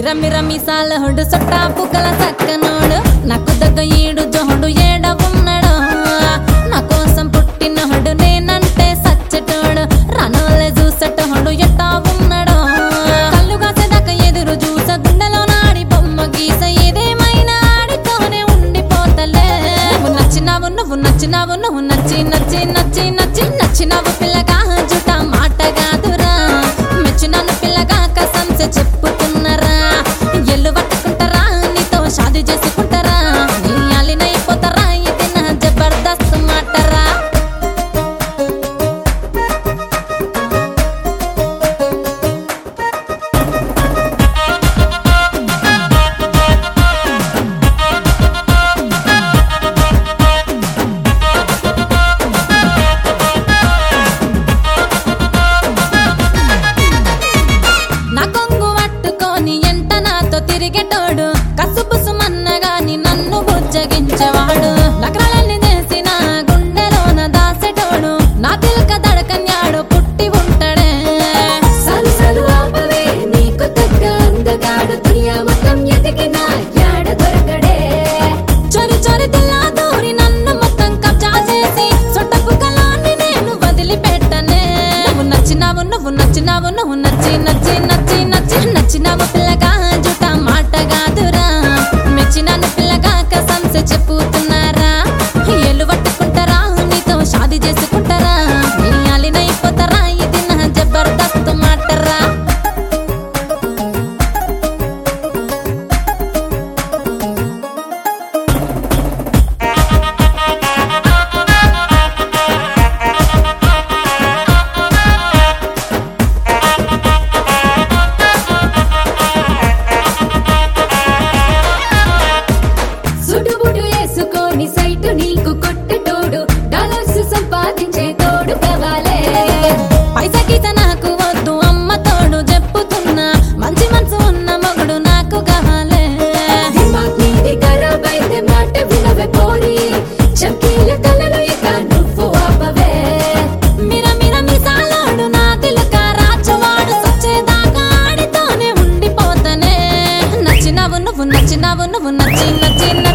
మిర మిర మిసాలహుడు సొట్టా పుకల సక్కనోడు నాకు దగ్గ ఈడు జోడు ఏడ ఉన్నాడు నా కోసం పుట్టినోడు నేనంటే సచ్చటోడు రానోలే చూసటోడు ఎట్టా ఉన్నాడు కళ్ళు కాసేదాకా ఎదురు చూస గుండెలో నాడి బొమ్మ గీస ఏదేమైనా ఆడితోనే ఉండిపోతలే నువ్వు నచ్చినావు నువ్వు నచ్చినావు నువ్వు నచ్చి నచ్చి నచ్చి నచ్చి నచ్చినావు పిల్లగా జుట మాట కాదురా మెచ్చినాను పిల్లగా కసంస చెప్పుకున్నారా ఎల్లు పట్టుకుంటారా నీతో షాది చేసుకుంటారా నీ అలినైపోతారా ఇది నా జబర్దస్త్ మాటరా నా కొంగు పట్టుకొని ఎంట నాతో తిరిగేటోడు కసుబుసు మన్నగాని నన్ను బుజ్జగించేవాడు నగరాలన్నీ చేసిన గుండెలోన దాసెటోడు నా తిలక దడకన్యాడు పుట్టి ఉంటాడే సలు సలు ఆపవే నీకు తగ్గ అందగాడు దునియా మొత్తం ఎదిగిన యాడ దొరకడే చొరి చొరి తిల్లా దూరి నన్ను మొత్తం కబ్జా చేసి సొట్టపు కలాన్ని నేను వదిలిపెట్టనే నువ్వు నచ్చినావు నువ్వు నచ్చినావు నువ్వు నచ్చి నచ్చి నచ్చి నచ్చి నచ్చినావు పిల్లగా జుట మాట కాదురా మెచ్చినాను పిల్లగా కసంస చెప్పుతున్నారా ఎల్లు పట్టుకుంటారా నీతో షాది చేసుకుంటారా నీ అలినైపోతారా ఇది నా జబర్దస్త్ మాటరా సుడుబుడు వేసుకొని సైటు నీకు కొట్టేటోడు డాలర్స్ సంపాదించే తోడు కావాలే పైసా గీత నాకు వద్దు అమ్మ తోడు చెప్పుతున్నా మంచి మనసు ఉన్న మొగుడు నాకు కావాలే దిమాగ్ నీది ఖరాబ్ అయితే మాట వినవే పోరి చంకీల కలలు ఇక నువ్వు ఆపవే మిర మిర మిసాలోడు నా తిలక రాచవాడు సచ్చేదాకా ఆడితోనే ఉండిపోతానే నచ్చినావు నువ్వు నచ్చినావు నువ్వు నచ్చి నచ్చి